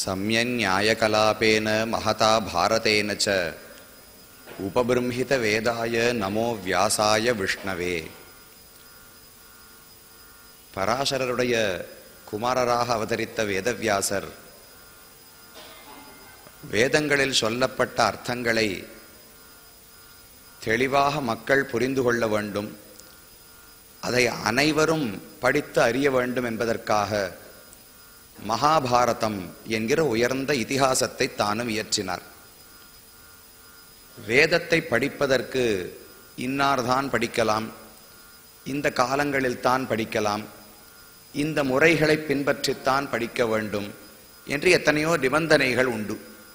सम्यन्यायकलापेन महता भारतेन च उपबृंहितवेदाय நமோ வியாசாய விஷ்ணவே பராசரருடைய குமாரராக அவதரித்த வேதவியாசர் வேதங்களில் சொல்லப்பட்ட அர்த்தங்களை தெளிவாக மக்கள் புரிந்து கொள்ள வேண்டும் அதை அனைவரும் படித்து அறிய வேண்டும் என்பதற்காக மகாபாரதம் என்கிற உயர்ந்த இதிகாசத்தை தானும் இயற்றினார் வேதத்தை படிப்பதற்கு இன்னார்தான் படிக்கலாம் இந்த காலங்களில் தான் படிக்கலாம் இந்த முறைகளை பின்பற்றித்தான் படிக்க வேண்டும் என்று எத்தனையோ நிபந்தனைகள் உண்டு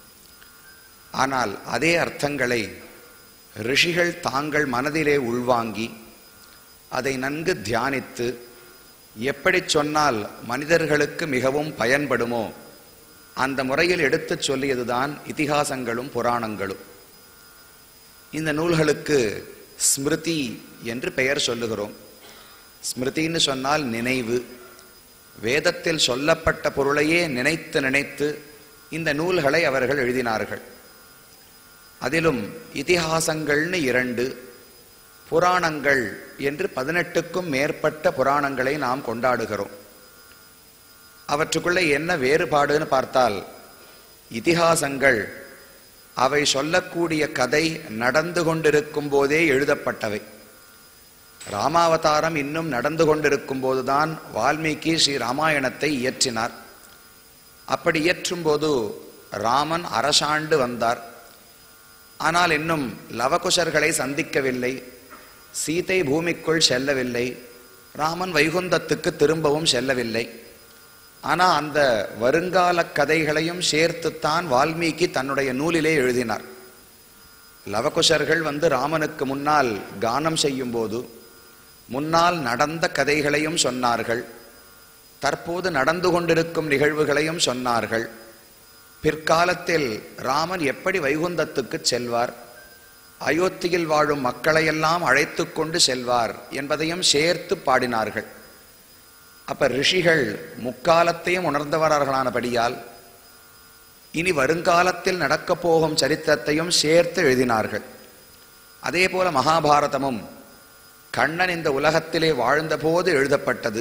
ஆனால் அதே அர்த்தங்களை ரிஷிகள் தாங்கள் மனதிலே உள்வாங்கி அதை நன்கு தியானித்து எப்படி சொன்னால் மனிதர்களுக்கு மிகவும் பயன்படுமோ அந்த முறையில் எடுத்துச் சொல்லியதுதான் இதிகாசங்களும் புராணங்களும் இந்த நூல்களுக்கு ஸ்மிருதி என்று பெயர் சொல்லுகிறோம் ஸ்மிருதின்னு சொன்னால் நினைவு வேதத்தில் சொல்லப்பட்ட பொருளையே நினைத்து நினைத்து இந்த நூல்களை அவர்கள் எழுதினார்கள் அதிலும் இதிகாசங்கள்னு இரண்டு புராணங்கள் என்று பதினெட்டுக்கும் மேற்பட்ட புராணங்களை நாம் கொண்டாடுகிறோம் அவற்றுக்குள்ளே என்ன வேறுபாடுன்னு பார்த்தால் இதிகாசங்கள் அவை சொல்லக்கூடிய கதை நடந்து கொண்டிருக்கும் போதே எழுதப்பட்டவை ராமாவதாரம் இன்னும் நடந்து கொண்டிருக்கும் போதுதான் வால்மீகி ஸ்ரீ ராமாயணத்தை இயற்றினார் அப்படி இயற்றும் போது ராமன் அரசாண்டு வந்தார் ஆனால் இன்னும் லவகுஷர்களை சந்திக்கவில்லை சீதை பூமிக்குள் செல்லவில்லை ராமன் வைகுந்தத்துக்கு திரும்பவும் செல்லவில்லை ஆனால் அந்த வருங்கால கதைகளையும் சேர்த்துத்தான் வால்மீகி தன்னுடைய நூலிலே எழுதினார் லவகுஷர்கள் வந்து ராமனுக்கு முன்னால் கானம் செய்யும் போது முன்னால் நடந்த கதைகளையும் சொன்னார்கள் தற்போது நடந்து கொண்டிருக்கும் நிகழ்வுகளையும் சொன்னார்கள் பிற்காலத்தில் ராமன் எப்படி வைகுந்தத்துக்கு செல்வார் அயோத்தியில் வாழும் மக்களையெல்லாம் அழைத்து கொண்டு செல்வார் என்பதையும் சேர்த்து பாடினார்கள் அப்ப ரிஷிகள் முக்காலத்தையும் உணர்ந்தவர்களானபடியால் இனி வருங்காலத்தில் நடக்கப் போகும் சரித்திரத்தையும் சேர்த்து எழுதினார்கள் அதே போல மகாபாரதமும் கண்ணன் இந்த உலகத்திலே வாழ்ந்தபோது எழுதப்பட்டது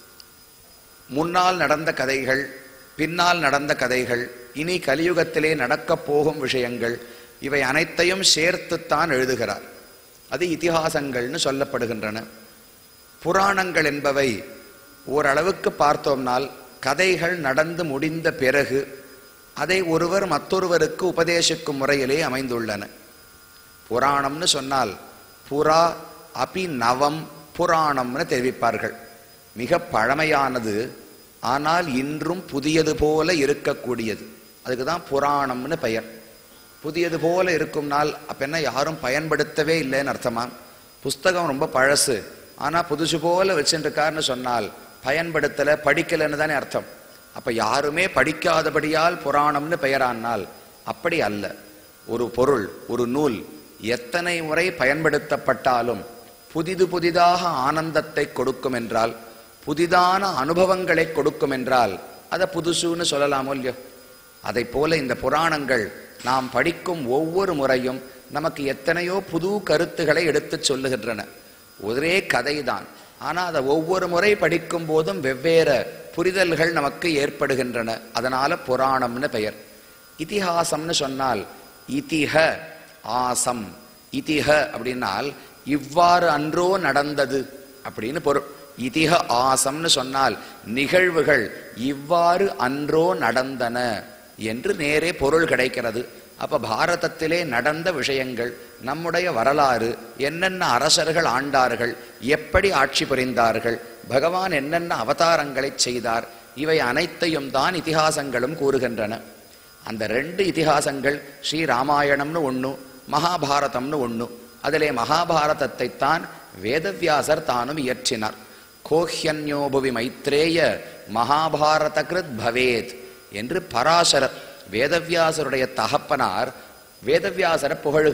முன்னால் நடந்த கதைகள் பின்னால் நடந்த கதைகள் இனி கலியுகத்திலே நடக்கப் போகும் விஷயங்கள் இவை அனைத்தையும் சேர்த்துத்தான் எழுதுகிறார் அது இதிகாசங்கள்னு சொல்லப்படுகின்றன புராணங்கள் என்பவை ஓரளவுக்கு பார்த்தோம்னால் கதைகள் நடந்து முடிந்த பிறகு அதை ஒருவர் மற்றொருவருக்கு உபதேசிக்கும் முறையிலே அமைந்துள்ளன புராணம்னு சொன்னால் புறா அபி நவம் புராணம்னு தெரிவிப்பார்கள் மிக பழமையானது ஆனால் இன்றும் புதியது போல இருக்கக்கூடியது அதுக்கு தான் புராணம்னு பெயர் புதியது போல இருக்கும் நாள் அப்ப என்ன யாரும் பயன்படுத்தவே இல்லைன்னு அர்த்தமா புஸ்தகம் ரொம்ப பழசு ஆனா புதுசு போல வச்சுருக்காருன்னு சொன்னால் பயன்படுத்தல படிக்கலைன்னு தானே அர்த்தம் அப்ப யாருமே படிக்காதபடியால் புராணம்னு பெயரானால் அப்படி அல்ல ஒரு பொருள் ஒரு நூல் எத்தனை முறை பயன்படுத்தப்பட்டாலும் புதிது புதிதாக ஆனந்தத்தை கொடுக்கும் என்றால் புதிதான அனுபவங்களை கொடுக்கும் என்றால் அதை புதுசுன்னு சொல்லலாமோ இல்லையோ அதை போல இந்த புராணங்கள் நாம் படிக்கும் ஒவ்வொரு முறையும் நமக்கு எத்தனையோ புது கருத்துக்களை எடுத்துச் சொல்லுகின்றன ஒரே கதைதான் ஆனால் அதை ஒவ்வொரு முறை படிக்கும் போதும் வெவ்வேறு புரிதல்கள் நமக்கு ஏற்படுகின்றன அதனால புராணம்னு பெயர் இதிகாசம்னு சொன்னால் இதிஹ ஆசம் இதிஹ அப்படின்னால் இவ்வாறு அன்றோ நடந்தது அப்படின்னு பொருள் இதிக ஆசம்னு சொன்னால் நிகழ்வுகள் இவ்வாறு அன்றோ நடந்தன என்று நேரே பொருள் கிடைக்கிறது அப்ப பாரதத்திலே நடந்த விஷயங்கள் நம்முடைய வரலாறு என்னென்ன அரசர்கள் ஆண்டார்கள் எப்படி ஆட்சி புரிந்தார்கள் பகவான் என்னென்ன அவதாரங்களை செய்தார் இவை அனைத்தையும் தான் இதிகாசங்களும் கூறுகின்றன அந்த ரெண்டு இதிகாசங்கள் ஸ்ரீ ராமாயணம்னு ஒண்ணு மகாபாரதம்னு ஒண்ணு அதிலே மகாபாரதத்தை தான் வேதவியாசர் தானும் இயற்றினார் கோஹ்யன்யோபுவி மைத்ரேய மகாபாரத கிருத் பவேத் என்று பராசரர் வேதவியாசருடைய தகப்பனார் வேதவியாசரை புகழுகிறார்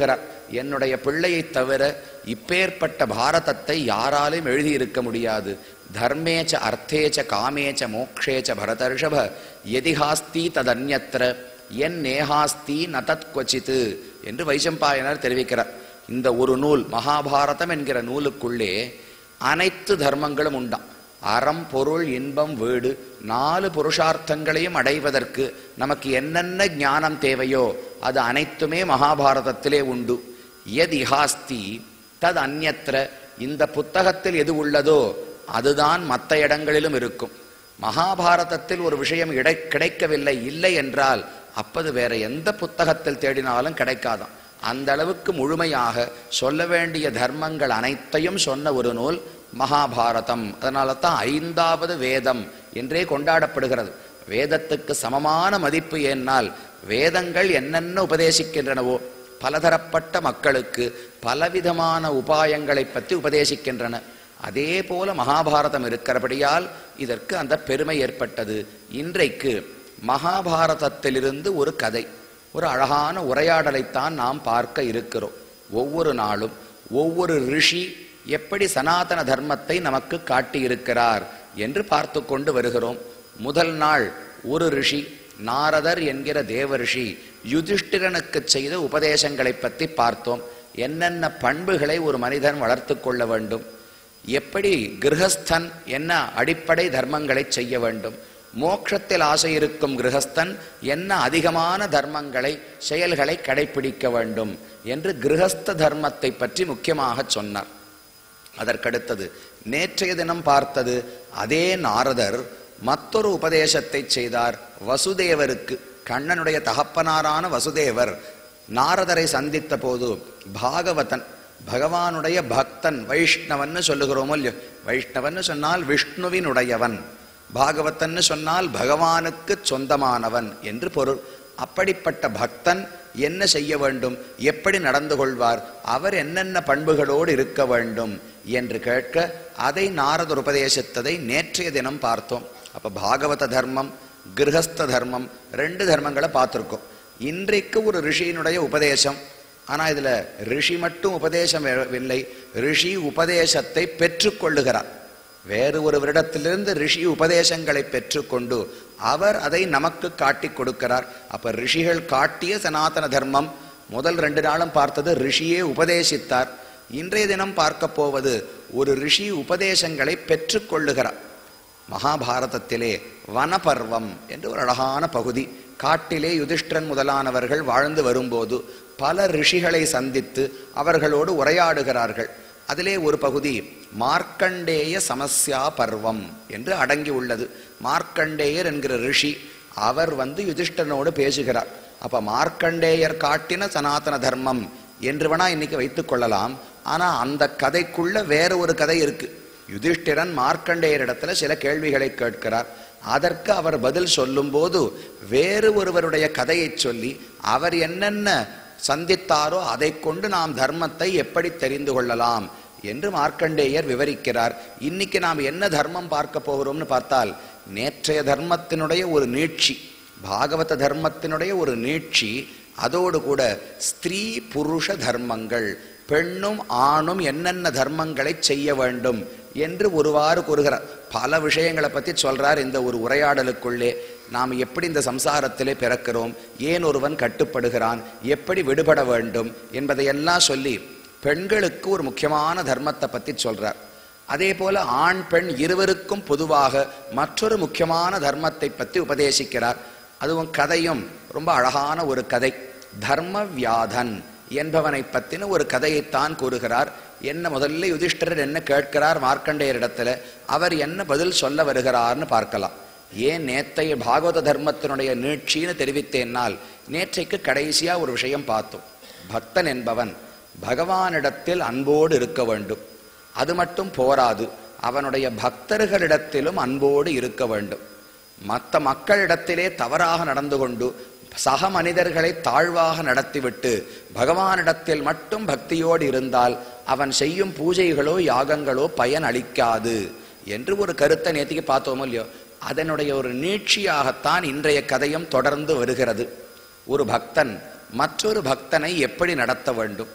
என்னுடைய பிள்ளையைத் தவிர இப்பேற்பட்ட பாரதத்தை யாராலும் எழுதியிருக்க முடியாது தர்மேச்ச அர்த்தேச்ச காமேச்ச மோக்ஷேச்ச பரதர்ஷப எதிஹாஸ்தி ததன்யத்திர என் நேஹாஸ்தி நதத் கொச்சித்து என்று வைசம்பாயனர் தெரிவிக்கிறார் இந்த ஒரு நூல் மகாபாரதம் என்கிற நூலுக்குள்ளே அனைத்து தர்மங்களும் உண்டாம் அறம் பொருள் இன்பம் வீடு நாலு புருஷார்த்தங்களையும் அடைவதற்கு நமக்கு என்னென்ன ஞானம் தேவையோ அது அனைத்துமே மகாபாரதத்திலே உண்டு எத் இஹாஸ்தி தத் அந்யத்திர இந்த புத்தகத்தில் எது உள்ளதோ அதுதான் மற்ற இடங்களிலும் இருக்கும் மகாபாரதத்தில் ஒரு விஷயம் இடை கிடைக்கவில்லை இல்லை என்றால் அப்பது வேற எந்த புத்தகத்தில் தேடினாலும் கிடைக்காதாம் அந்த அளவுக்கு முழுமையாக சொல்ல வேண்டிய தர்மங்கள் அனைத்தையும் சொன்ன ஒரு நூல் மகாபாரதம் அதனால தான் ஐந்தாவது வேதம் என்றே கொண்டாடப்படுகிறது வேதத்துக்கு சமமான மதிப்பு ஏன்னால் வேதங்கள் என்னென்ன உபதேசிக்கின்றனவோ பலதரப்பட்ட மக்களுக்கு பலவிதமான உபாயங்களை பற்றி உபதேசிக்கின்றன அதே போல மகாபாரதம் இருக்கிறபடியால் இதற்கு அந்த பெருமை ஏற்பட்டது இன்றைக்கு மகாபாரதத்திலிருந்து ஒரு கதை ஒரு அழகான உரையாடலைத்தான் நாம் பார்க்க இருக்கிறோம் ஒவ்வொரு நாளும் ஒவ்வொரு ரிஷி எப்படி சனாதன தர்மத்தை நமக்கு காட்டியிருக்கிறார் என்று பார்த்து கொண்டு வருகிறோம் முதல் நாள் ஒரு ரிஷி நாரதர் என்கிற தேவ ரிஷி யுதிஷ்டிரனுக்கு செய்த உபதேசங்களை பற்றி பார்த்தோம் என்னென்ன பண்புகளை ஒரு மனிதன் வளர்த்து கொள்ள வேண்டும் எப்படி கிரகஸ்தன் என்ன அடிப்படை தர்மங்களை செய்ய வேண்டும் மோட்சத்தில் ஆசை இருக்கும் கிரகஸ்தன் என்ன அதிகமான தர்மங்களை செயல்களை கடைபிடிக்க வேண்டும் என்று கிரகஸ்த தர்மத்தை பற்றி முக்கியமாக சொன்னார் அதற்கடுத்தது நேற்றைய தினம் பார்த்தது அதே நாரதர் மற்றொரு உபதேசத்தை செய்தார் வசுதேவருக்கு கண்ணனுடைய தகப்பனாரான வசுதேவர் நாரதரை சந்தித்த போது பாகவதன் பகவானுடைய பக்தன் வைஷ்ணவன்னு சொல்லுகிறோமோ இல்லையோ வைஷ்ணவன்னு சொன்னால் விஷ்ணுவினுடையவன் பாகவதன்னு சொன்னால் பகவானுக்கு சொந்தமானவன் என்று பொருள் அப்படிப்பட்ட பக்தன் என்ன செய்ய வேண்டும் எப்படி நடந்து கொள்வார் அவர் என்னென்ன பண்புகளோடு இருக்க வேண்டும் என்று கேட்க அதை நாரதர் உபதேசித்ததை நேற்றைய தினம் பார்த்தோம் அப்ப பாகவத தர்மம் கிரகஸ்த தர்மம் ரெண்டு தர்மங்களை பார்த்துருக்கோம் இன்றைக்கு ஒரு ரிஷியினுடைய உபதேசம் ஆனா இதுல ரிஷி மட்டும் உபதேசம் இல்லை ரிஷி உபதேசத்தை பெற்றுக்கொள்ளுகிறார் வேறு ஒரு வருடத்திலிருந்து ரிஷி உபதேசங்களை பெற்றுக்கொண்டு அவர் அதை நமக்கு காட்டி கொடுக்கிறார் அப்ப ரிஷிகள் காட்டிய சனாதன தர்மம் முதல் ரெண்டு நாளும் பார்த்தது ரிஷியே உபதேசித்தார் இன்றைய தினம் பார்க்க போவது ஒரு ரிஷி உபதேசங்களை பெற்றுக்கொள்ளுகிறார் மகாபாரதத்திலே வனபர்வம் என்று ஒரு அழகான பகுதி காட்டிலே யுதிஷ்டிரன் முதலானவர்கள் வாழ்ந்து வரும்போது பல ரிஷிகளை சந்தித்து அவர்களோடு உரையாடுகிறார்கள் அதிலே ஒரு பகுதி மார்க்கண்டேய சமஸ்யா பர்வம் என்று அடங்கி உள்ளது மார்க்கண்டேயர் என்கிற ரிஷி அவர் வந்து யுதிஷ்டனோடு பேசுகிறார் அப்ப மார்க்கண்டேயர் காட்டின சனாதன தர்மம் என்று வேணா இன்னைக்கு வைத்துக் கொள்ளலாம் ஆனா அந்த கதைக்குள்ள வேற ஒரு கதை இருக்கு யுதிஷ்டிரன் மார்க்கண்டேயரிடத்துல சில கேள்விகளை கேட்கிறார் அதற்கு அவர் பதில் சொல்லும்போது வேறு ஒருவருடைய கதையை சொல்லி அவர் என்னென்ன சந்தித்தாரோ அதை கொண்டு நாம் தர்மத்தை எப்படி தெரிந்து கொள்ளலாம் என்று மார்க்கண்டேயர் விவரிக்கிறார் இன்னைக்கு நாம் என்ன தர்மம் பார்க்க போகிறோம்னு பார்த்தால் நேற்றைய தர்மத்தினுடைய ஒரு நீட்சி பாகவத தர்மத்தினுடைய ஒரு நீட்சி அதோடு கூட ஸ்திரீ புருஷ தர்மங்கள் பெண்ணும் ஆணும் என்னென்ன தர்மங்களை செய்ய வேண்டும் என்று ஒருவாறு கூறுகிறார் பல விஷயங்களை பற்றி சொல்றார் இந்த ஒரு உரையாடலுக்குள்ளே நாம் எப்படி இந்த சம்சாரத்திலே பிறக்கிறோம் ஏன் ஒருவன் கட்டுப்படுகிறான் எப்படி விடுபட வேண்டும் என்பதையெல்லாம் சொல்லி பெண்களுக்கு ஒரு முக்கியமான தர்மத்தை பற்றி சொல்றார் அதே போல ஆண் பெண் இருவருக்கும் பொதுவாக மற்றொரு முக்கியமான தர்மத்தை பற்றி உபதேசிக்கிறார் அதுவும் கதையும் ரொம்ப அழகான ஒரு கதை தர்ம வியாதன் என்பவனை பற்றின ஒரு கதையைத்தான் கூறுகிறார் என்ன முதல்ல யுதிஷ்டரர் என்ன கேட்கிறார் மார்க்கண்டேயரிடத்துல அவர் என்ன பதில் சொல்ல வருகிறார்னு பார்க்கலாம் ஏன் நேத்தைய பாகவத தர்மத்தினுடைய நீட்சின்னு தெரிவித்தேன்னால் நேற்றைக்கு கடைசியா ஒரு விஷயம் பார்த்தோம் பக்தன் என்பவன் பகவானிடத்தில் அன்போடு இருக்க வேண்டும் அது மட்டும் போராது அவனுடைய பக்தர்களிடத்திலும் அன்போடு இருக்க வேண்டும் மற்ற மக்களிடத்திலே தவறாக நடந்து கொண்டு சக மனிதர்களை தாழ்வாக நடத்திவிட்டு பகவானிடத்தில் மட்டும் பக்தியோடு இருந்தால் அவன் செய்யும் பூஜைகளோ யாகங்களோ பயன் அளிக்காது என்று ஒரு கருத்தை நேத்திக்கு பார்த்தோமோ இல்லையோ அதனுடைய ஒரு நீட்சியாகத்தான் இன்றைய கதையும் தொடர்ந்து வருகிறது ஒரு பக்தன் மற்றொரு பக்தனை எப்படி நடத்த வேண்டும்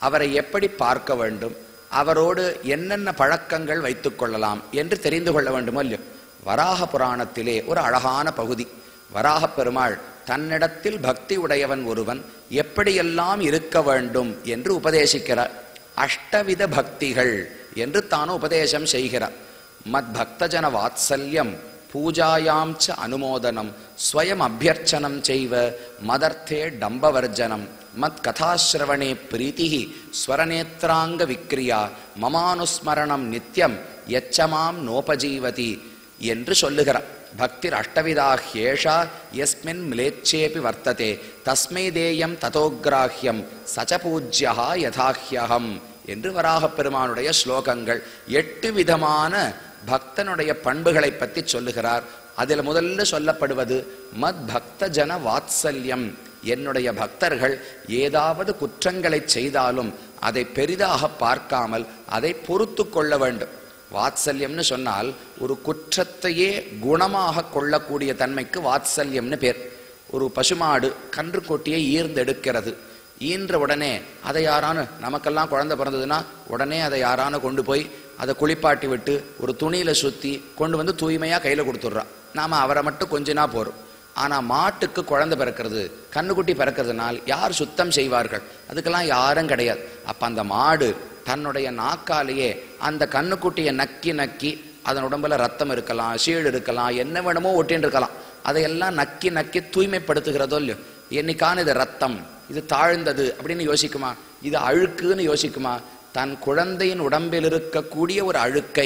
அவரை எப்படி பார்க்க வேண்டும் அவரோடு என்னென்ன பழக்கங்கள் வைத்துக் கொள்ளலாம் என்று தெரிந்து கொள்ள வேண்டுமோ இல்லையோ வராக புராணத்திலே ஒரு அழகான பகுதி வராகப் பெருமாள் தன்னிடத்தில் பக்தி உடையவன் ஒருவன் எப்படியெல்லாம் இருக்க வேண்டும் என்று உபதேசிக்கிறார் அஷ்டவித பக்திகள் என்று தானும் உபதேசம் செய்கிறார் மத் பக்தஜன வாத்சல்யம் பூஜாயாம் ச அனுமோதனம் ஸ்வயம் அபியர்ச்சனம் செய்வ மதர்த்தே டம்பவர்ஜனம் மத் கதாசிரவணே பிரீத்திஹி ஸ்வரநேத்ராங்க விக்ரியா மமானுஸ்மரணம் நித்யம் எச்சமாம் நோபஜீவதி என்று சொல்லுகிறார் பக்திர் அஷ்டவிதா ஹேஷா எஸ்மின் மிலேச்சேபி வர்த்ததே தஸ்மை தேயம் ததோகிராஹ்யம் சச்ச பூஜ்யா யதாஹ்யகம் என்று வராகப் பெருமானுடைய ஸ்லோகங்கள் எட்டு விதமான பக்தனுடைய பண்புகளை பற்றி சொல்லுகிறார் அதில் முதல்ல சொல்லப்படுவது மத் பக்த ஜன வாத்சல்யம் என்னுடைய பக்தர்கள் ஏதாவது குற்றங்களை செய்தாலும் அதை பெரிதாக பார்க்காமல் அதை பொறுத்து கொள்ள வேண்டும் வாத்சல்யம்னு சொன்னால் ஒரு குற்றத்தையே குணமாக கொள்ளக்கூடிய தன்மைக்கு வாத்சல்யம்னு பேர் ஒரு பசுமாடு கன்று கொட்டியை ஈர்ந்தெடுக்கிறது ஈன்ற உடனே அதை யாரானு நமக்கெல்லாம் குழந்தை பிறந்ததுன்னா உடனே அதை யாரானு கொண்டு போய் அதை குளிப்பாட்டி விட்டு ஒரு துணியில சுத்தி கொண்டு வந்து தூய்மையா கையில கொடுத்துட்றா நாம அவரை மட்டும் கொஞ்சனா போறோம் ஆனா மாட்டுக்கு குழந்தை பிறக்கிறது கண்ணுக்குட்டி பிறக்கிறதுனால் யார் சுத்தம் செய்வார்கள் அதுக்கெல்லாம் யாரும் கிடையாது அப்ப அந்த மாடு தன்னுடைய நாக்காலேயே அந்த கண்ணுக்குட்டியை நக்கி நக்கி அதன் உடம்புல ரத்தம் இருக்கலாம் சீழ் இருக்கலாம் என்ன வேணுமோ ஒட்டின்னு இருக்கலாம் அதையெல்லாம் நக்கி நக்கி தூய்மைப்படுத்துகிறதோ இல்லையோ என்னைக்கான இது ரத்தம் இது தாழ்ந்தது அப்படின்னு யோசிக்குமா இது அழுக்குன்னு யோசிக்குமா தன் குழந்தையின் உடம்பில் இருக்கக்கூடிய ஒரு அழுக்கை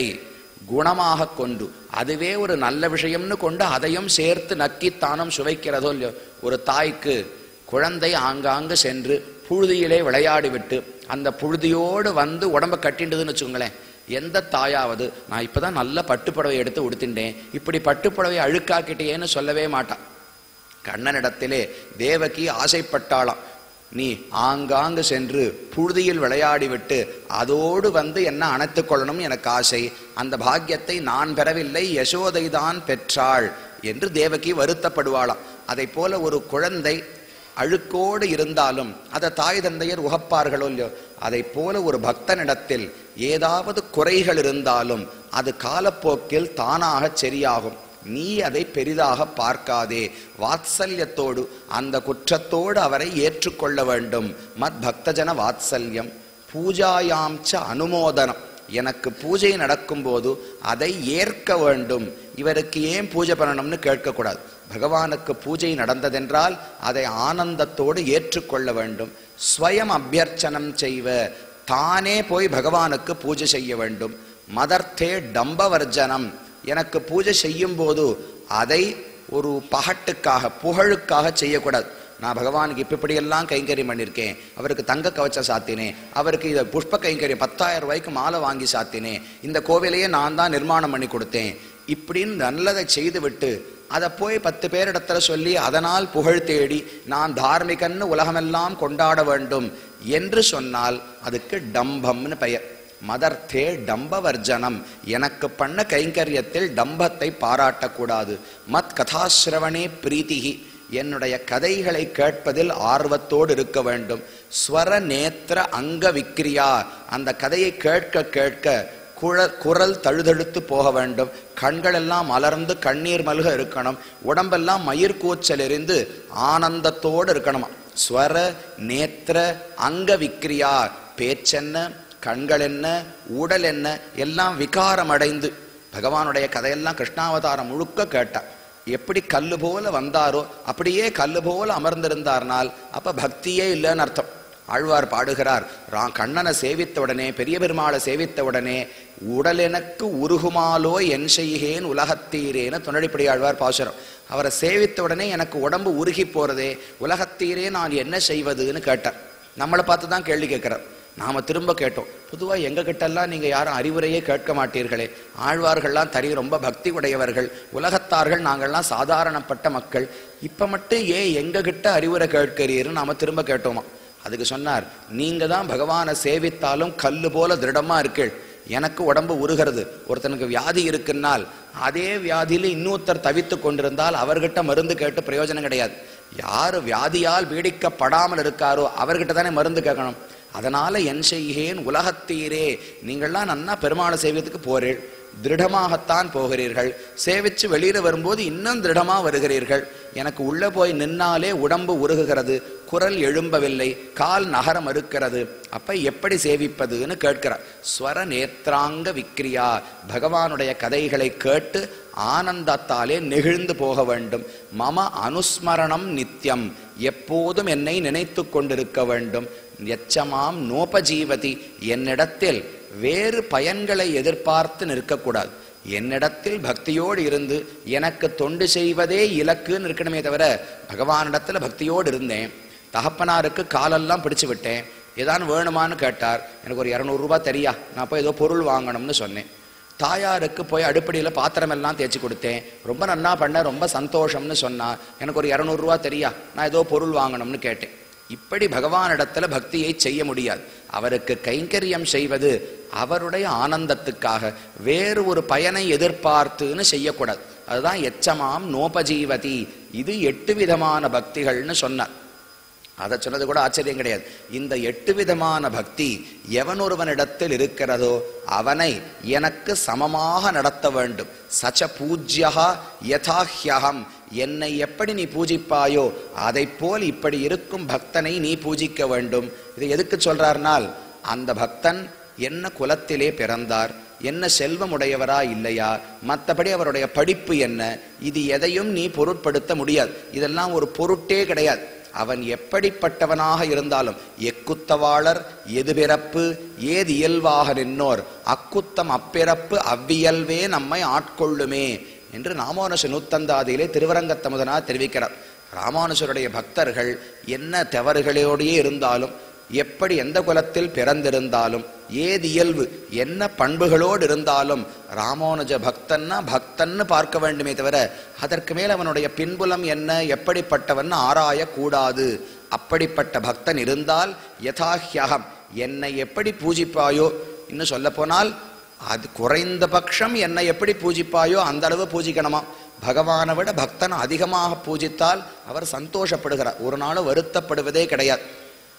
குணமாக கொண்டு அதுவே ஒரு நல்ல விஷயம்னு கொண்டு அதையும் சேர்த்து நக்கித்தானும் சுவைக்கிறதோ இல்லையோ ஒரு தாய்க்கு குழந்தை ஆங்காங்கு சென்று புழுதியிலே விளையாடிவிட்டு அந்த புழுதியோடு வந்து உடம்ப கட்டிண்டதுன்னு வச்சுக்கோங்களேன் எந்த தாயாவது நான் இப்பதான் நல்ல பட்டுப்புடவை எடுத்து உடுத்தின்றேன் இப்படி பட்டுப்புடவை அழுக்காக்கிட்டேன்னு சொல்லவே மாட்டான் கண்ணனிடத்திலே தேவகி ஆசைப்பட்டாளாம் நீ ஆங்காங்கு சென்று புழுதியில் விளையாடிவிட்டு அதோடு வந்து என்ன அணைத்துக் கொள்ளணும் எனக்கு ஆசை அந்த பாக்கியத்தை நான் பெறவில்லை யசோதை தான் பெற்றாள் என்று தேவகி வருத்தப்படுவாளாம் அதை போல ஒரு குழந்தை அழுக்கோடு இருந்தாலும் அதை தாய் தந்தையர் உகப்பார்களோ இல்லையோ அதை போல ஒரு பக்தனிடத்தில் ஏதாவது குறைகள் இருந்தாலும் அது காலப்போக்கில் தானாக சரியாகும் நீ அதை பெரிதாக பார்க்காதே வாத்சல்யத்தோடு அந்த குற்றத்தோடு அவரை ஏற்றுக்கொள்ள வேண்டும் மத் பக்தஜன வாத்சல்யம் பூஜாயாம் ச அனுமோதனம் எனக்கு பூஜை நடக்கும்போது அதை ஏற்க வேண்டும் இவருக்கு ஏன் பூஜை பண்ணணும்னு கேட்கக்கூடாது பகவானுக்கு பூஜை நடந்ததென்றால் அதை ஆனந்தத்தோடு ஏற்றுக்கொள்ள வேண்டும் ஸ்வயம் அபியர்ச்சனம் செய்வ தானே போய் பகவானுக்கு பூஜை செய்ய வேண்டும் மதர்த்தே டம்பவர்ஜனம் எனக்கு பூஜை செய்யும் போது அதை ஒரு பகட்டுக்காக புகழுக்காக செய்யக்கூடாது நான் பகவானுக்கு இப்ப இப்படியெல்லாம் கைங்கரியம் பண்ணியிருக்கேன் அவருக்கு தங்க கவச்சம் சாத்தினேன் அவருக்கு இதை புஷ்ப கைங்கரியம் பத்தாயிரம் ரூபாய்க்கு மாலை வாங்கி சாத்தினேன் இந்த கோவிலையே நான் தான் நிர்மாணம் பண்ணி கொடுத்தேன் இப்படின்னு நல்லதை செய்து விட்டு அதை போய் பத்து பேரிடத்துல சொல்லி அதனால் புகழ் தேடி நான் தார்மிகன்னு உலகமெல்லாம் கொண்டாட வேண்டும் என்று சொன்னால் அதுக்கு டம்பம்னு பெயர் மதர்த்தே டம்பவர்ஜனம் எனக்கு பண்ண கைங்கரியத்தில் டம்பத்தை பாராட்டக்கூடாது மத் கதாசிரவணே பிரீத்திகி என்னுடைய கதைகளை கேட்பதில் ஆர்வத்தோடு இருக்க வேண்டும் ஸ்வர நேத்திர அங்க விக்ரியா அந்த கதையை கேட்க கேட்க குழ குரல் தழுதழுத்து போக வேண்டும் கண்கள் எல்லாம் மலர்ந்து கண்ணீர் மல்க இருக்கணும் உடம்பெல்லாம் மயிர் கூச்சல் எறிந்து ஆனந்தத்தோடு இருக்கணுமா ஸ்வர நேத்திர அங்க விக்ரியா பேச்சென்ன கண்கள் என்ன உடல் என்ன எல்லாம் விகாரம் அடைந்து பகவானுடைய கதையெல்லாம் கிருஷ்ணாவதாரம் முழுக்க கேட்டா எப்படி கல்லு போல வந்தாரோ அப்படியே கல்லு போல அமர்ந்திருந்தார்னால் அப்ப பக்தியே இல்லைன்னு அர்த்தம் ஆழ்வார் பாடுகிறார் ரா கண்ணனை சேவித்த உடனே பெரிய பெருமாளை சேவித்த உடனே உடல் எனக்கு உருகுமாலோ என் செய்கேன் உலகத்தீரேன்னு துணடிப்படி ஆழ்வார் பாசுரம் அவரை சேவித்த உடனே எனக்கு உடம்பு உருகி போறதே உலகத்தீரே நான் என்ன செய்வதுன்னு கேட்டார் நம்மளை பார்த்து தான் கேள்வி கேட்கிறார் நாம திரும்ப கேட்டோம் பொதுவா எங்க கிட்டெல்லாம் நீங்க யாரும் அறிவுரையே கேட்க மாட்டீர்களே ஆழ்வார்கள்லாம் தரி ரொம்ப பக்தி உடையவர்கள் உலகத்தார்கள் நாங்கள்லாம் சாதாரணப்பட்ட மக்கள் இப்ப மட்டும் ஏன் எங்க கிட்ட அறிவுரை கேட்கிறீர்னு நாம திரும்ப கேட்டோமா அதுக்கு சொன்னார் நீங்க தான் பகவானை சேவித்தாலும் கல்லு போல திருடமா இருக்கீள் எனக்கு உடம்பு உருகிறது ஒருத்தனுக்கு வியாதி இருக்குன்னால் அதே வியாதியில இன்னொருத்தர் தவித்து கொண்டிருந்தால் அவர்கிட்ட மருந்து கேட்டு பிரயோஜனம் கிடையாது யாரு வியாதியால் பீடிக்கப்படாமல் இருக்காரோ அவர்கிட்ட தானே மருந்து கேட்கணும் அதனால என் செய்கேன் உலகத்தீரே நீங்கள்லாம் நன்னா பெருமாளை சேவியத்துக்கு போறீள் திருடமாகத்தான் போகிறீர்கள் சேவிச்சு வெளியில வரும்போது இன்னும் திருடமா வருகிறீர்கள் எனக்கு உள்ள போய் நின்னாலே உடம்பு உருகுகிறது குரல் எழும்பவில்லை கால் நகர மறுக்கிறது அப்ப எப்படி சேவிப்பதுன்னு கேட்கிறார் ஸ்வர நேத்ராங்க விக்ரியா பகவானுடைய கதைகளை கேட்டு ஆனந்தத்தாலே நெகிழ்ந்து போக வேண்டும் மம அனுஸ்மரணம் நித்தியம் எப்போதும் என்னை நினைத்து கொண்டிருக்க வேண்டும் எச்சமாம் நோபஜீவதி என்னிடத்தில் வேறு பயன்களை எதிர்பார்த்து நிற்கக்கூடாது என்னிடத்தில் பக்தியோடு இருந்து எனக்கு தொண்டு செய்வதே இலக்குன்னு இருக்கணுமே தவிர பகவானிடத்துல பக்தியோடு இருந்தேன் தகப்பனாருக்கு காலெல்லாம் பிடிச்சு விட்டேன் ஏதான் வேணுமான்னு கேட்டார் எனக்கு ஒரு இரநூறுபா தெரியா நான் போய் ஏதோ பொருள் வாங்கணும்னு சொன்னேன் தாயாருக்கு போய் அடுப்படியில் பாத்திரம் எல்லாம் தேய்ச்சி கொடுத்தேன் ரொம்ப நன்னா பண்ண ரொம்ப சந்தோஷம்னு சொன்னா எனக்கு ஒரு இரநூறுவா தெரியா நான் ஏதோ பொருள் வாங்கணும்னு கேட்டேன் இப்படி பகவானிடத்துல பக்தியை செய்ய முடியாது அவருக்கு கைங்கரியம் செய்வது அவருடைய ஆனந்தத்துக்காக வேறு ஒரு பயனை எதிர்பார்த்துன்னு செய்யக்கூடாது அதுதான் எச்சமாம் நோபஜீவதி இது எட்டு விதமான பக்திகள்னு சொன்னார் அதை சொன்னது கூட ஆச்சரியம் கிடையாது இந்த எட்டு விதமான பக்தி எவனொருவனிடத்தில் இருக்கிறதோ அவனை எனக்கு சமமாக நடத்த வேண்டும் சச்ச பூஜ்யா யதாஹ்யகம் என்னை எப்படி நீ பூஜிப்பாயோ அதைப் போல் இப்படி இருக்கும் பக்தனை நீ பூஜிக்க வேண்டும் இதை எதுக்கு சொல்றார்னால் அந்த பக்தன் என்ன குலத்திலே பிறந்தார் என்ன செல்வம் உடையவரா இல்லையா மற்றபடி அவருடைய படிப்பு என்ன இது எதையும் நீ பொருட்படுத்த முடியாது இதெல்லாம் ஒரு பொருட்டே கிடையாது அவன் எப்படிப்பட்டவனாக இருந்தாலும் எக்குத்தவாளர் எது பிறப்பு ஏது இயல்பாக நின்னோர் அக்குத்தம் அப்பிறப்பு அவ்வியல்வே நம்மை ஆட்கொள்ளுமே என்று ராமானுஷ நூத்தந்தாதியிலே திருவரங்கத்தமுதனா தெரிவிக்கிறார் ராமானுஷருடைய பக்தர்கள் என்ன தவறுகளோடையே இருந்தாலும் எப்படி எந்த குலத்தில் பிறந்திருந்தாலும் ஏது இயல்பு என்ன பண்புகளோடு இருந்தாலும் ராமானுஜ பக்தன்னா பக்தன்னு பார்க்க வேண்டுமே தவிர அதற்கு மேல் அவனுடைய பின்புலம் என்ன எப்படிப்பட்டவன் ஆராயக்கூடாது அப்படிப்பட்ட பக்தன் இருந்தால் யதாஹ்யகம் என்னை எப்படி பூஜிப்பாயோ இன்னும் சொல்ல போனால் அது குறைந்த பட்சம் என்னை எப்படி பூஜிப்பாயோ அந்த அளவு பூஜிக்கணுமா பகவானை விட பக்தன் அதிகமாக பூஜித்தால் அவர் சந்தோஷப்படுகிறார் ஒரு நாள் வருத்தப்படுவதே கிடையாது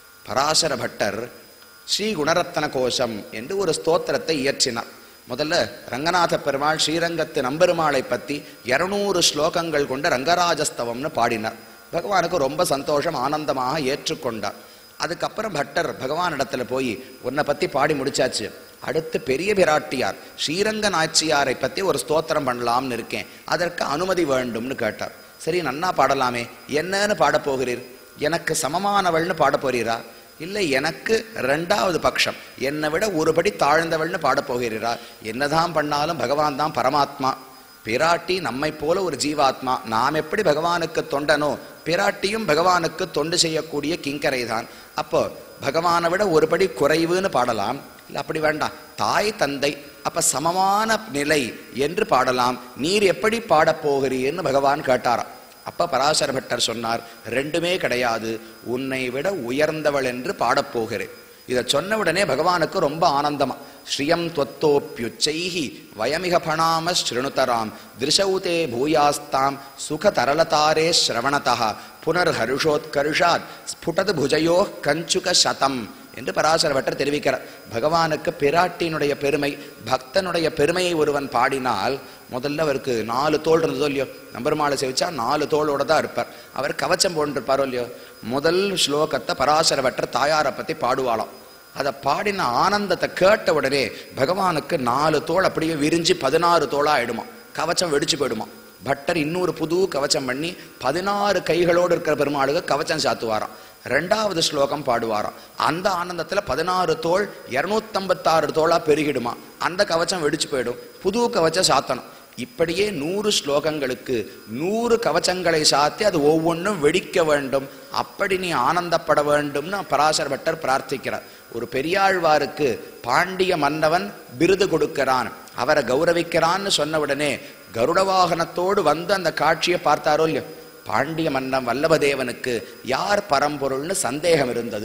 பராசர பட்டர் ஸ்ரீ குணரத்ன கோஷம் என்று ஒரு ஸ்தோத்திரத்தை இயற்றினார் முதல்ல ரங்கநாத பெருமாள் ஸ்ரீரங்கத்து நம்பெருமாளை பற்றி இருநூறு ஸ்லோகங்கள் கொண்ட ரங்கராஜஸ்தவம்னு பாடினார் பகவானுக்கு ரொம்ப சந்தோஷம் ஆனந்தமாக ஏற்றுக்கொண்டார் அதுக்கப்புறம் பட்டர் பகவானிடத்துல போய் உன்னை பத்தி பாடி முடிச்சாச்சு அடுத்து பெரிய பிராட்டியார் ஸ்ரீரங்க நாச்சியாரை பத்தி ஒரு ஸ்தோத்திரம் பண்ணலாம்னு இருக்கேன் அதற்கு அனுமதி வேண்டும்னு கேட்டார் சரி நன்னா பாடலாமே என்னன்னு பாடப் போகிறீர் எனக்கு சமமானவள்னு பாடப் போறீரா இல்லை எனக்கு ரெண்டாவது பட்சம் என்னை விட ஒருபடி தாழ்ந்தவள்னு பாடப் போகிறீரா என்னதான் பண்ணாலும் பகவான் தான் பரமாத்மா பிராட்டி நம்மை போல ஒரு ஜீவாத்மா நாம் எப்படி பகவானுக்கு தொண்டனோ பிராட்டியும் பகவானுக்கு தொண்டு செய்யக்கூடிய கிங்கரை தான் அப்போ பகவானை விட ஒருபடி குறைவுன்னு பாடலாம் இல்லை அப்படி வேண்டாம் தாய் தந்தை அப்ப சமமான நிலை என்று பாடலாம் நீர் எப்படி பாடப் போகிறீர்னு பகவான் கேட்டாராம் அப்ப பராசர பட்டர் சொன்னார் ரெண்டுமே கிடையாது உன்னை விட உயர்ந்தவள் என்று பாடப் போகிறேன் இதை சொன்ன உடனே பகவானுக்கு ரொம்ப ஆனந்தமா ஸ்ரீயம் त्वत्तोऽप्युच्चैः वयमिह फणाम शृणुतरां दृशौ ते भूयास्तां सुखतरलतारे श्रवणतः புனர்ஹர்ஷோத்கர்ஷாத் ஸ்புடது புஜயோ கஞ்சுக சதம் என்று பராசர பட்டர் தெரிவிக்கிறார் பகவானுக்கு பிராட்டியினுடைய பெருமை பக்தனுடைய பெருமையை ஒருவன் பாடினால் முதல்ல அவருக்கு நாலு தோல் இருந்ததோ இல்லையோ நம்பெருமாளை சேவிச்சா நாலு தோளோட தான் இருப்பார் அவர் கவச்சம் போன்றிருப்பாரோ இல்லையோ முதல் ஸ்லோகத்தை பராசர பட்டர் தாயாரை பத்தி பாடுவாளாம் அதை பாடின ஆனந்தத்தை கேட்ட உடனே பகவானுக்கு நாலு தோள் அப்படியே விரிஞ்சு பதினாறு தோளா ஆயிடுமா கவச்சம் வெடிச்சு போயிடுமா பட்டர் இன்னொரு புது கவச்சம் பண்ணி பதினாறு கைகளோடு இருக்கிற பெருமாளுக்கு கவச்சம் சாத்துவாராம் ரெண்டாவது ஸ்லோகம் பாடுவாராம் அந்த ஆனந்தத்துல பதினாறு தோள் இருநூத்தம்பத்தாறு தோளா பெருகிடுமா அந்த கவச்சம் வெடிச்சு போயிடும் புது கவச்சம் சாத்தணும் இப்படியே நூறு ஸ்லோகங்களுக்கு நூறு கவச்சங்களை சாத்தி அது ஒவ்வொன்றும் வெடிக்க வேண்டும் அப்படி நீ ஆனந்தப்பட வேண்டும்னு பராசர பட்டர் பிரார்த்திக்கிறார் ஒரு பெரியாழ்வாருக்கு பாண்டிய மன்னவன் விருது கொடுக்கிறான் அவரை கௌரவிக்கிறான்னு சொன்ன உடனே கருட வாகனத்தோடு வந்து அந்த காட்சியை பார்த்தாரோ இல்லையோ பாண்டிய மன்னன் வல்லபதேவனுக்கு யார் பரம்பொருள்னு சந்தேகம் இருந்தது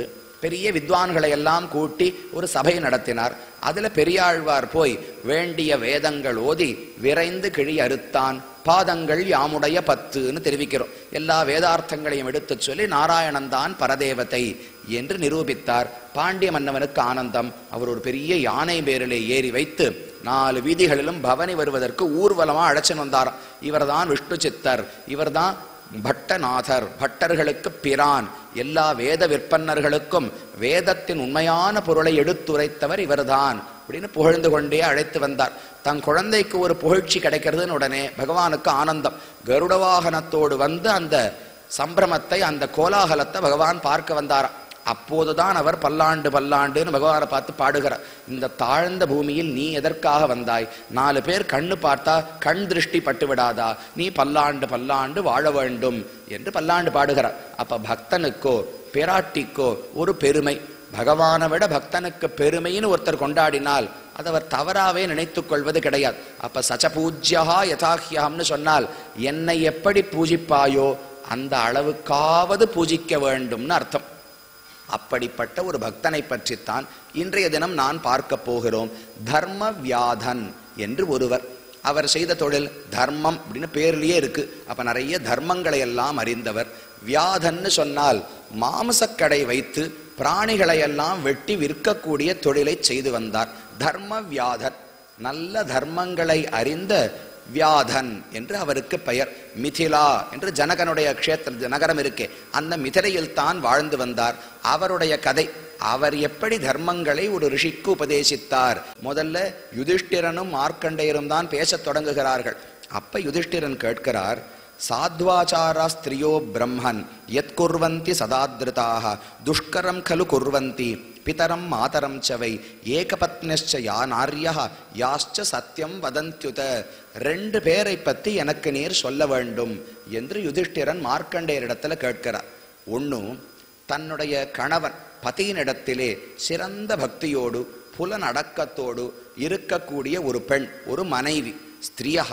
பெரிய வித்வான்களை எல்லாம் கூட்டி ஒரு சபை நடத்தினார் அதுல பெரியாழ்வார் போய் வேண்டிய வேதங்கள் ஓதி விரைந்து கிழி அறுத்தான் பாதங்கள் யாமுடைய பத்துன்னு தெரிவிக்கிறோம் எல்லா வேதார்த்தங்களையும் எடுத்துச் சொல்லி நாராயணன் தான் பரதேவதை என்று நிரூபித்தார் பாண்டிய மன்னவனுக்கு ஆனந்தம் அவர் ஒரு பெரிய யானை பேரிலே ஏறி வைத்து நாலு வீதிகளிலும் பவனி வருவதற்கு ஊர்வலமா அழைச்சின்னு வந்தாராம் இவர்தான் விஷ்ணு சித்தர் இவர்தான் பட்டநாதர் பட்டர்களுக்கு பிரான் எல்லா வேத விற்பன்னர்களுக்கும் வேதத்தின் உண்மையான பொருளை எடுத்துரைத்தவர் இவர்தான் அப்படின்னு புகழ்ந்து கொண்டே அழைத்து வந்தார் தன் குழந்தைக்கு ஒரு புகழ்ச்சி கிடைக்கிறதுன்னு உடனே பகவானுக்கு ஆனந்தம் கருட வாகனத்தோடு வந்து அந்த சம்பிரமத்தை அந்த கோலாகலத்தை பகவான் பார்க்க வந்தாராம் அப்போதுதான் அவர் பல்லாண்டு பல்லாண்டுன்னு பகவானை பார்த்து பாடுகிறார் இந்த தாழ்ந்த பூமியில் நீ எதற்காக வந்தாய் நாலு பேர் கண்ணு பார்த்தா கண் திருஷ்டி பட்டு விடாதா நீ பல்லாண்டு பல்லாண்டு வாழ வேண்டும் என்று பல்லாண்டு பாடுகிறார் அப்ப பக்தனுக்கோ பிராட்டிக்கோ ஒரு பெருமை பகவானை விட பக்தனுக்கு பெருமைன்னு ஒருத்தர் கொண்டாடினால் அதை அவர் தவறாவே நினைத்துக் கொள்வது கிடையாது அப்ப சச்ச பூஜ்யா யதாஹ்யம்னு சொன்னால் என்னை எப்படி பூஜிப்பாயோ அந்த அளவுக்காவது பூஜிக்க வேண்டும்னு அர்த்தம் அப்படிப்பட்ட ஒரு பக்தனை பற்றித்தான் இன்றைய தினம் நான் பார்க்க போகிறோம் தர்ம வியாதன் என்று ஒருவர் அவர் செய்த தொழில் தர்மம் அப்படின்னு பேர்லயே இருக்கு அப்ப நிறைய தர்மங்களை எல்லாம் அறிந்தவர் வியாதன்னு சொன்னால் மாமிசக்கடை வைத்து பிராணிகளை எல்லாம் வெட்டி விற்கக்கூடிய தொழிலை செய்து வந்தார் தர்ம வியாதன் நல்ல தர்மங்களை அறிந்த வியாதன் என்று அவருக்கு பெயர் மிதிலா என்று ஜனகனுடைய க்ஷேத்திர நகரம் இருக்கே அந்த மிதிலையில் தான் வாழ்ந்து வந்தார் அவருடைய கதை அவர் எப்படி தர்மங்களை ஒரு ரிஷிக்கு உபதேசித்தார் முதல்ல யுதிஷ்டிரனும் மார்க்கண்டேயரும் தான் பேசத் தொடங்குகிறார்கள் அப்ப யுதிஷ்டிரன் கேட்கிறார் சாத்வாச்சாரா ஸ்திரியோ பிரம்மன் யத் குர்வந்தி சதாதிருதாக துஷ்கரம் கலு குர்வந்தி பிதரம் மாதரம் சவை ஏகபத்னశ్చ யா நார்யா யாஷ்ச சத்தியம் வதந்தியுத ரெண்டு பேரை பத்தி எனக்கு நீர் சொல்ல வேண்டும் என்று யுதிஷ்டிரன் மார்க்கண்டேயரிடத்துல கேட்கிறார் ஒண்ணு தன்னுடைய கணவன் பதியினிடத்திலே சிறந்த பக்தியோடு புலனடக்கத்தோடு இருக்கக்கூடிய ஒரு பெண் ஒரு மனைவி ஸ்திரியா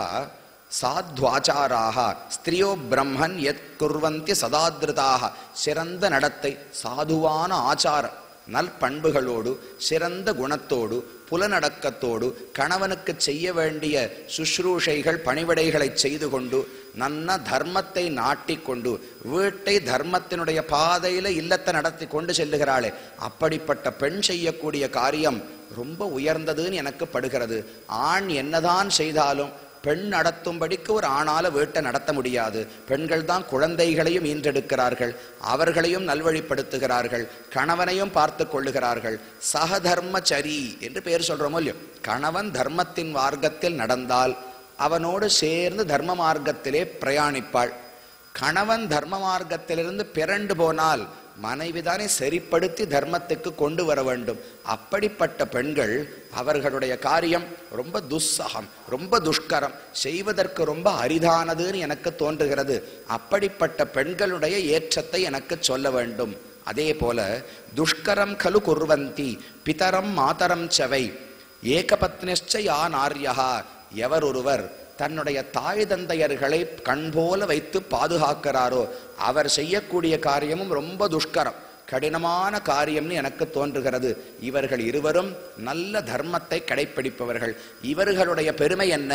சாத்வாச்சாராக ஸ்திரியோ பிரம்மன் எத் குர்வந்தி சதாதிருதாக சிறந்த நடத்தை சாதுவான ஆச்சாரம் நல்பண்புகளோடு சிறந்த குணத்தோடு புலனடக்கத்தோடு கணவனுக்கு செய்ய வேண்டிய சுஷ்ரூஷைகள் பணிவிடைகளை செய்து கொண்டு நன்ன தர்மத்தை நாட்டிக்கொண்டு வீட்டை தர்மத்தினுடைய பாதையில இல்லத்தை நடத்தி கொண்டு செல்லுகிறாளே அப்படிப்பட்ட பெண் செய்யக்கூடிய காரியம் ரொம்ப உயர்ந்ததுன்னு எனக்கு படுகிறது ஆண் என்னதான் செய்தாலும் பெண் நடத்தும்படிக்கு ஒரு ஆணால வீட்டை நடத்த முடியாது பெண்கள் தான் குழந்தைகளையும் ஈன்றெடுக்கிறார்கள் அவர்களையும் நல்வழிப்படுத்துகிறார்கள் கணவனையும் பார்த்து கொள்ளுகிறார்கள் சகதர்மச்சரி என்று பெயர் சொல்றோமோ இல்லையோ கணவன் தர்மத்தின் மார்க்கத்தில் நடந்தால் அவனோடு சேர்ந்து தர்ம மார்க்கத்திலே பிரயாணிப்பாள் கணவன் தர்ம மார்க்கத்திலிருந்து பிறண்டு போனால் மனைவிதானே சரிப்படுத்தி தர்மத்துக்கு கொண்டு வர வேண்டும் அப்படிப்பட்ட பெண்கள் அவர்களுடைய காரியம் ரொம்ப துஸ்ஸகம் ரொம்ப துஷ்கரம் செய்வதற்கு ரொம்ப அரிதானதுன்னு எனக்கு தோன்றுகிறது அப்படிப்பட்ட பெண்களுடைய ஏற்றத்தை எனக்கு சொல்ல வேண்டும் அதே போல துஷ்கரம் கலு குர்வந்தி பிதரம் மாதரம் சவை ஏகபத்னிஷ்ச யா நார்யா எவர் ஒருவர் தன்னுடைய தாய் தந்தையர்களை கண் போல வைத்து பாதுகாக்கிறாரோ அவர் செய்யக்கூடிய காரியமும் ரொம்ப துஷ்கரம் கடினமான காரியம்னு எனக்கு தோன்றுகிறது இவர்கள் இருவரும் நல்ல தர்மத்தை கடைப்பிடிப்பவர்கள் இவர்களுடைய பெருமை என்ன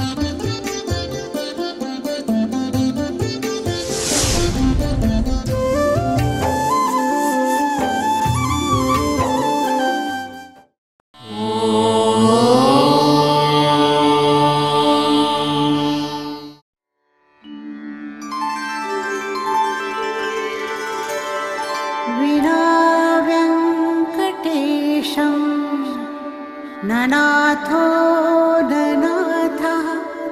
विना व्यङ्कटेशं ननाथो ननाथः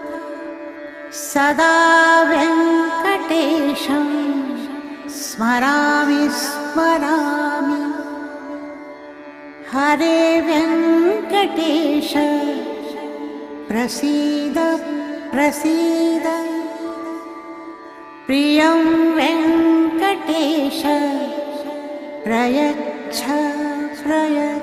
सदा व्यङ्कटेशं स्मरामि स्मरामि हरे व्यङ्कटेश प्रसीद प्रसीद प्रियं वेङ्कटेश प्रयच्छ प्रयच्छ